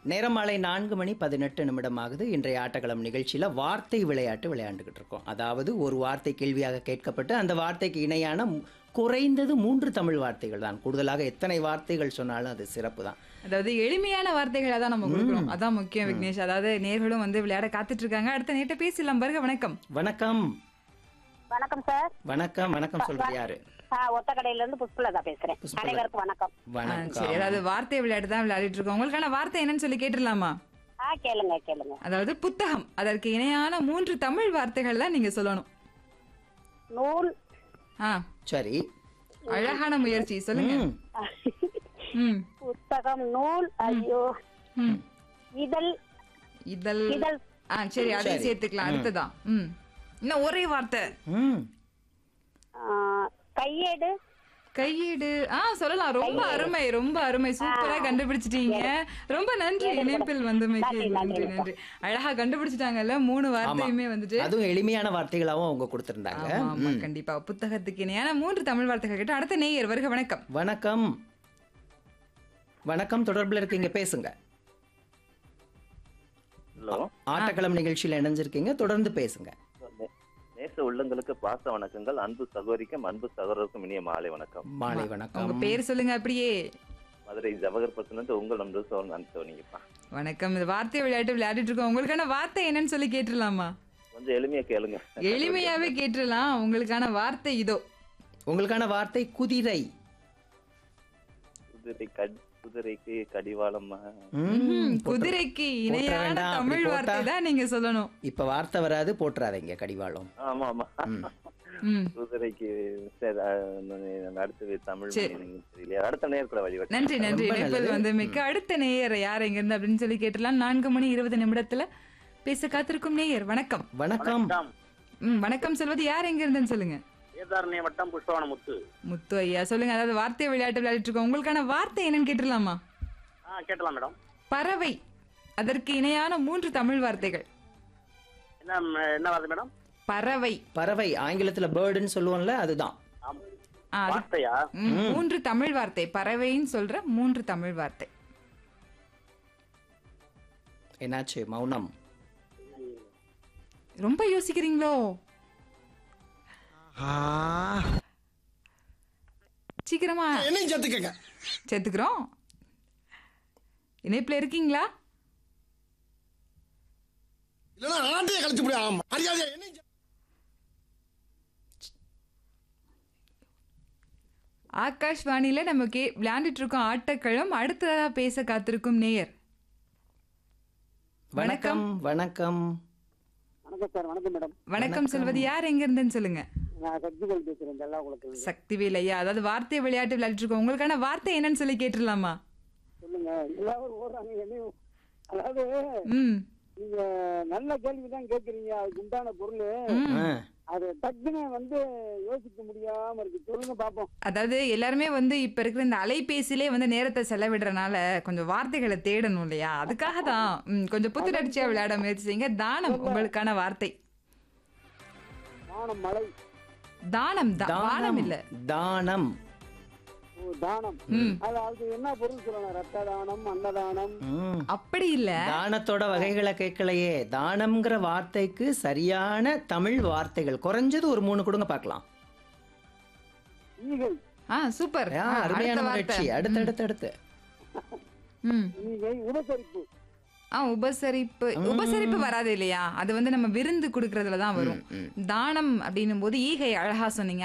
நேரம் மாலை நான்கு மணி பதினெட்டு நிமிடம் ஆகுது இன்றைய ஆட்டக்களம் நிகழ்ச்சியில் வார்த்தை விளையாட்டு விளையாண்டுக்கிட்டு இருக்கோம் அதாவது ஒரு வார்த்தை கேள்வியாக கேட்கப்பட்டு அந்த வார்த்தைக்கு இணையான மு- குறைந்தது மூன்று தமிழ் வார்த்தைகள் தான் கூடுதலாக எத்தனை வார்த்தைகள் சொன்னாலும் அது சிறப்பு தான் அதாவது எளிமையான வார்த்தைகளை தான் நம்ம கொடுக்குறோம் அதான் முக்கியம் விக்னேஷ் அதாவது நேர்களும் வந்து விளையாட காத்துட்டு இருக்காங்க அடுத்த நேட்ட பேசலாம் பாருங்க வணக்கம் வணக்கம் வணக்கம் சார் வணக்கம் வணக்கம் சொல்றது யாரு ஆ, ஒத்தக்கடையில இருந்து புஷ்பலதா பேசுறேன் புஷ்பலதா. அனைவருக்கும் வணக்கம் ஆ, சரி வணக்கம் அதாவது வார்த்தை விளையாட்டு தான் விளையாடிட்டு இருக்கோம் உங்களுக்கான வார்த்தை என்னன்னு சொல்லி கேட்டுடலாமா ஆ கேளுங்க கேளுங்க அதாவது புத்தகம் அதற்கு இணையான மூன்று தமிழ் வார்த்தைகள் தான் நீங்க சொல்லணும் நூல் ஆ சரி அழகான முயற்சி சொல்லுங்க ம், ம் புத்தகம் நூல் ஐயோ ம். இதழ் இதழ் இதழ் ஆ சரி அதையும் சரி. சேர்த்துக்கலாம் அடுத்ததான் ம் இன்னும் ஒரே வார்த்தை ம். ஆ, கையேடு கையீடு ஆ சொல்லலாம் ரொம்ப அருமை ரொம்ப அருமை சூப்பரா கண்டுபிடிச்சிட்டீங்க ரொம்ப நன்றி இணைப்பில் வந்தமைக்கு நன்றி, நன்றி நன்றி. நன்றி அழகா கண்டுபிடிச்சிட்டாங்கல்ல மூணு வார்த்தையுமே வந்துட்டு அதுவும் எளிமையான வார்த்தைகளாகவும் அவங்க கொடுத்திருந்தாங்க ஆமா ஆமா கண்டிப்பா புத்தகத்துக்கு இணையான மூன்று தமிழ் வார்த்தைகள் கேட்டு அடுத்த நேயர் வருக வணக்கம் வணக்கம் வணக்கம் தொடர்பில் இருக்கீங்க பேசுங்க ஹலோ ஆட்டக்களம் நிகழ்ச்சியில் இணைஞ்சிருக்கீங்க தொடர்ந்து பேசுங்க நே- நேச உள்ளங்களுக்கு பாச வணக்கங்கள் அன்பு சகோதரிக்கும் அன்பு சகோதரருக்கும் இனிய மாலை வணக்கம் மாலை உங்க வணக்கம் பேர் சொல்லுங்க அப்படியே மதுரை ஜவஹர் பத்தினது உங்கள் நம்பர் சோழன் அனுப்பிச்சோனிங்கப்பா வணக்கம் இந்த வார்த்தை விளையாட்டு விளையாடிட்டு இருக்கோம் உங்களுக்கான வார்த்தை என்னன்னு சொல்லி கேட்டுடலாமா கொஞ்சம் எளிமையா கேளுங்க எளிமையாவே கேட்டுடலாம் உங்களுக்கான வார்த்தை இதோ உங்களுக்கான வார்த்தை குதிரை குதிரை கடி குதிரைக்கு கடிவாளம் ம், ம், போட்டுற- குதிரைக்கு இணையான வேண்டாம், அப்படி தமிழ் போட்டா- வார்த்தை தான் நீங்க சொல்லணும் இப்ப வார்த்தை வராது போட்டுறாதீங்க கடிவாளம் ஆமா ஆமா ம். ம் குதிரைக்கு சரி அஹ், அடுத்தது தமிழ் சரி. meaning தெரியலையா அடுத்த நேரத்துல வழிபட்டு நன்றி நன்றி ரொம்ப இணைப்பில் நல்லது. வந்து மிக்க அடுத்த நேயர் யார் எங்க இருந்து அப்படின்னு சொல்லி கேட்டலாம் நான்கு மணி இருபது நிமிடத்துல பேச காத்திருக்கும் நேயர் வணக்கம் வணக்கம் ம் வணக்கம் சொல்வது யார் எங்க இருந்துன்னு சொல்லுங்க வேதாரண்ய வட்டம் புஷ்பவன முத்து முத்து ஐயா சொல்லுங்க அதாவது வார்த்தை விளையாட்டு விளையாடிட்டு இருக்கோம் உங்களுக்கான வார்த்தை என்னன்னு கேட்டுடலாமா ஆ கேட்டலாம் மேடம் பறவை அதற்கு இணையான மூன்று தமிழ் வார்த்தைகள் என்ன ம- என்ன வார்த்தை மேடம் பறவை பறவை ஆங்கிலத்துல பேர்டுன்னு சொல்லுவோம்ல அதுதான் ஆம். ஆ, அது- வார்த்தையா ம், மூன்று தமிழ் வார்த்தை பறவைன்னு சொல்ற மூன்று தமிழ் வார்த்தை என்னாச்சு மௌனம் ரொம்ப யோசிக்கிறீங்களோ சீக்கிரமா என்னையும் சேர்த்துக்கங்க சேர்த்துக்கிறோம் இணைப்புல இருக்கீங்களா இல்லைன்னா ஆட்டையை கழிச்சு முடியும் அறியாதே என்னையும் சே- ஆகாஷ்வாணியில நம்ம கே விளையாண்டுட்டு இருக்கோம் ஆட்டக்களம் அடுத்ததா பேச காத்திருக்கும் நேயர் வணக்கம் வணக்கம் வணக்கம் சார் வணக்கம் மேடம் வணக்கம் சொல்வது யார் எங்க இருந்துன்னு சொல்லுங்க நான் சக்திவேல் பேசுறேன் எல்லா உங்களுக்கு சக்திவேல் ஐயா அதாவது வார்த்தை விளையாட்டு விளையாடிட்டு இருக்கோம் உங்களுக்கான வார்த்தை என்னன்னு சொல்லி கேட்டுடலாமா சொல்லுங்க எல்லாரும் ஓடுறாங்க என்னையும் அதாவது ம் நீங்க நல்ல கேள்வி தான் கேக்குறீங்க அதுக்கு உண்டான பொருள் ஆ, அது டக்குன்னு வந்து யோசிக்க முடியாம இருக்கு சொல்லுங்க பாப்போம் அதாவது எல்லாருமே வந்து இப்ப இருக்கிற இந்த அலைபேசியிலே வந்து நேரத்தை செலவிடுறனால கொஞ்சம் வார்த்தைகளை தேடணும் இல்லையா அதுக்காக தான் ம், கொஞ்சம் புத்துணர்ச்சியா விளையாட முயற்சி செய்யுங்க தானம் உங்களுக்கான வார்த்தை தானம் மலை தானம் தா- வானம் தானம் இல்ல தானம் ஓ தானம் ம் அது அதுக்கு என்ன பொருள் சொல்லணும் ரத்த தானம் அன்னதானம் ம். அப்படி இல்ல தானத்தோட வகைகளை கேட்கலையே தானம்ங்கிற வார்த்தைக்கு சரியான தமிழ் வார்த்தைகள் குறைஞ்சது ஒரு மூணு கொடுங்க பார்க்கலாம் ஈகை ஆ சூப்பர் ஆ, ஆ, அருமையான அடுத்த முயற்சி வார்த்தை. அடுத்து அடுத்து அடுத்து ம் ஈகை உபசரிப்பு ஆ உபசரிப்பு உபசரிப்பு வராது இல்லையா அது வந்து நம்ம விருந்து கொடுக்கறதுல தான் வரும் தானம் அப்படின்னும் போது ஈகை அழகா சொன்னீங்க